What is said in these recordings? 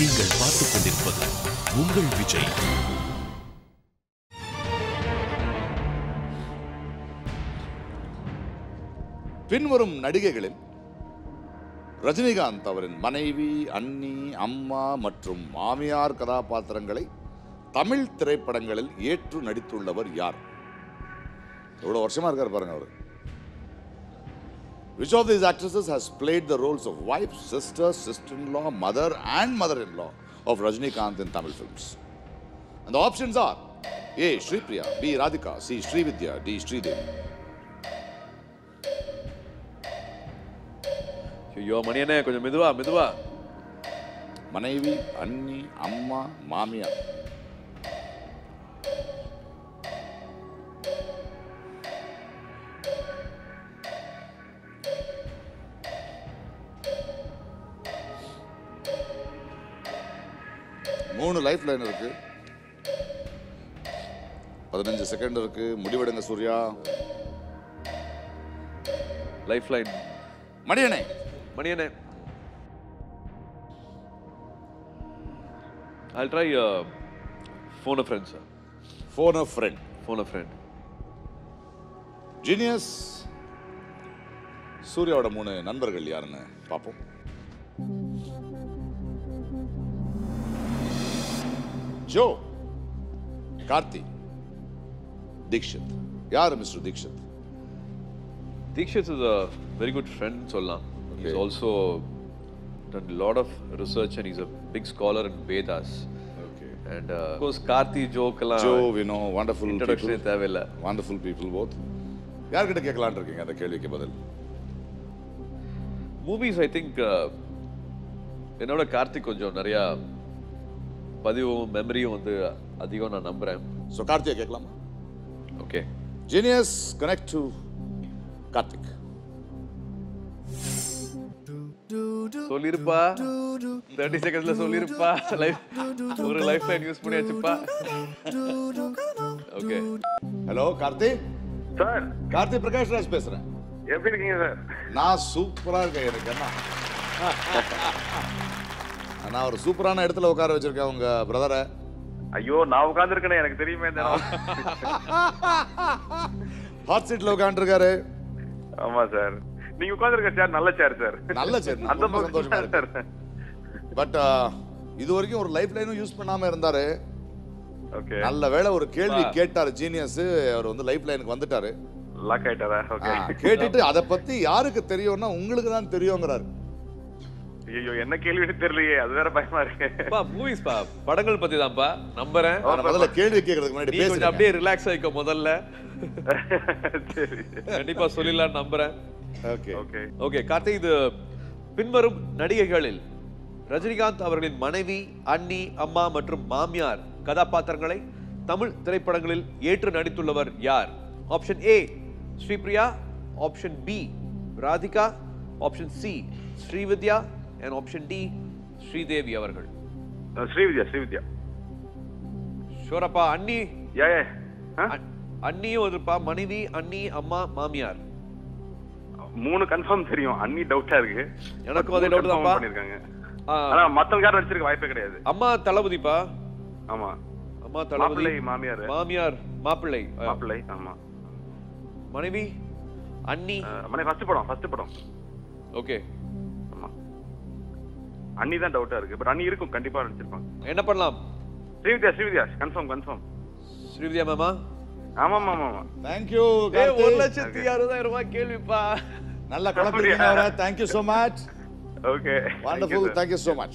நீங்கள் பார்த்துக் கொண்டிருப்பது உங்கள் விஜய் பின்வரும் நடிகைகளில் ரஜினிகாந்த் அவரின் மனைவி அண்ணி அம்மா மற்றும் மாமியார் கதாபாத்திரங்களை தமிழ் திரைப்படங்களில் ஏற்று நடித்துள்ளவர் யார் எவ்வளோ வருஷமா இருக்கார் பாருங்க அவர் Which of these actresses has played the roles of wife, sister, sister-in-law, mother and mother-in-law of Rajinikanth in Tamil films? And the options are A. Shripriya, B. Radhika, C. Srividya, D. Sridevi. ஐயோ மணியனே கொஞ்சம் மெதுவா மெதுவா மனைவி அண்ணி அம்மா மாமியார் மூணு life line இருக்கு பதினஞ்சு செகண்ட் இருக்கு முடிவெடுங்க சூர்யா லைஃப் லைன் மணியனே மணியனே I'll try uh, phone a friend, sir. Phone of friend Phone a friend. Genius சூர்யாவோட மூணு நண்பர்கள் யாருன்னு பார்ப்போம் ஜோ கார்த்தி தீக்ஷித் யார் mister Dikshit Dikshit is a very good friend, சொல்லலாம். He's Okay. also done a lot of research and he's a big scholar in Vedas. Okay And uh, of course, Karthi joke எல்லாம் Jo Vino wonderful introduction தேவையில்லை wonderful people both யார்கிட்ட கேட்கலான்னு இருக்கீங்க அந்த கேள்விக்கு பதில் movies I think என்னோட கார்த்திக் கொஞ்சம் நிறையா பதிவும் மெமரியும் வந்து அதிகம் நான் நம்புறேன் ஸோ கார்த்தியை கேட்கலாமா okay genius connect to Karthik சொல்லிருப்பா தேர்ட்டி செகண்ட்ஸ்ல சொல்லிருப்பா லைஃப் ஒரு லைஃப் லைன் யூஸ் பண்ணியாச்சுப்பா okay hello Karthi sir Karthi Prakash Raj பேசுறேன் எப்படி இருக்கீங்க சார் நான் சூப்பரா இருக்கேன் எனக்கு என்ன நான் ஒரு சூப்பரான இடத்துல உட்கார வச்சிருக்கேன் உங்க பிரதரை ஐயோ நான் உட்காந்துருக்கேனே எனக்கு தெரியுமே இந்த இடம். ஹாட் சீட்ல உட்காந்துருக்காரு ஆமா சார் நீங்க உட்காந்துருக்க சேர் நல்ல சேர் சார் நல்ல சேர் அந்த ரொம்ப சந்தோஷமா பக்கம் இருக்கு சார் பட் இது வரைக்கும் ஒரு லைஃப் லைனும் யூஸ் பண்ணாம இருந்தாரு ஓகே நல்ல வேளை ஒரு கேள்வி கேட்டாரு ஜீனியஸ் அவர் வந்து லைஃப் லைனுக்கு வந்துட்டாரு லாக் ஆயிட்டாரா ஆ, ஓகே கேட்டுட்டு அதை பத்தி யாருக்கு தெரியும்னா உங்களுக்கு தான் தெரியுங்கிறாரு ஐயோ என்ன கேள்வின்னு தெரியலையே அது வேற பயமா இருக்கு பா மூவிஸ் பா படங்கள் பத்தி தான்ப்பா நம்புறேன் நான் முதல்ல கேள்வி கேட்கறதுக்கு முன்னாடி நீ கொஞ்சம் பேசுறேன் அப்படியே ரிலாக்ஸ் ஆயிக்கோ முதல்ல சரி கண்டிப்பா சொல்லிடலாம்னு நம்புறேன் ஓகே ஓகே ஓகே கார்த்திக் இது பின்வரும் நடிகைகளில் ரஜினிகாந்த் அவர்களின் மனைவி அண்ணி அம்மா மற்றும் மாமியார் கதாபாத்திரங்களை தமிழ் திரைப்படங்களில் ஏற்று நடித்துள்ளவர் யார் option A Sripriya option B Radhika option C Srividya and option D Sridevi அவர்கள் ஸ்ரீவித்யா ஸ்ரீவித்யா ஷோரப்பா அண்ணி யா யா ஆ? அ- அண்ணியும் வந்துப்பா மனைவி அண்ணி அம்மா மாமியார் மூணு கன்ஃபார்ம் தெரியும் அன்னி டவுட்டா இருக்கு எனக்கும் அதே மூணு doubt confirm தான்ப்பா. பண்ணிருக்காங்க ஆ, ஆனா மத்தவங்க யாரும் நடிச்சிருக்க வாய்ப்பே கிடையாது அம்மா தளபதிப்பா ஆமா அம்மா மாப்பிள்ளை தளபதி மாமியார் மாமியார் மாப்பிள்ளை அ, மாப்பிள்ளை ஆமா மனைவி அண்ணி மனை ஃபர்ஸ்ட் படம் ஃபர்ஸ்ட் படம் ஓகே ஆமா அண்ணி தான் டவுட்டா இருக்கு பட் அண்ணி இருக்கும் கண்டிப்பா நடிச்சிருப்பாங்க என்ன பண்ணலாம் ஸ்ரீவித்யா ஸ்ரீவித்யா கன்ஃபார்ம் கன்ஃபார்ம் ஸ்ரீவித்யா மேமா ஆமா ஆமா ஆமா ஆமா தேங்க்யூ ஏ ஒரு லட்சத்தி அறுபதாயிரம் ரூபாய் கேள்விப்பா நல்லா குழப்பறீங்க அவரை thank you so much okay wonderful thank you so much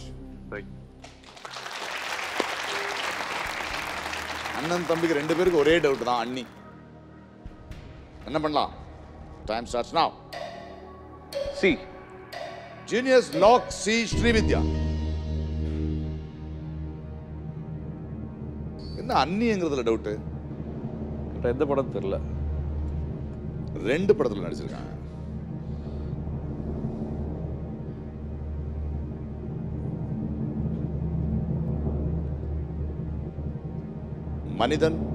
அண்ணன் தம்பிக்கு ரெண்டு பேருக்கு ஒரே டவுட் தான் அண்ணி என்ன பண்ணலாம் time starts now C genius lock C Srividya என்ன அண்ணிங்கிறதுல டவுட் எந்த படம் தெரியல ரெண்டு படத்துல நடிச்சிருக்காங்க Manithan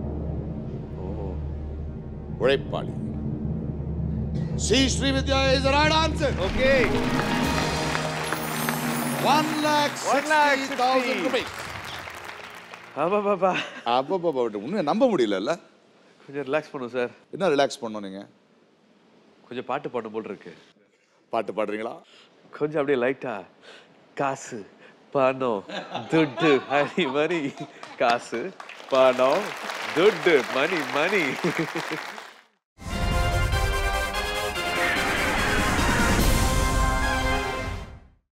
Uzhaippali C Srividya is right answer okay one lakh One lakh 60,000 sixty. rupees. ஆமா பாப்பா அப்பப்பா, உண்மையை நம்ப முடியல கொஞ்சம் ரிலாக்ஸ் பண்ணும் சார் என்ன ரிலாக்ஸ் பண்ணோம் நீங்க கொஞ்சம் பாட்டு பாடும் போல் இருக்கு பாட்டு பாடுறீங்களா கொஞ்சம் அப்படியே லைட்டா காசு பணம் துட்டு ஹரி மணி காசு பணம் துட்டு மணி மணி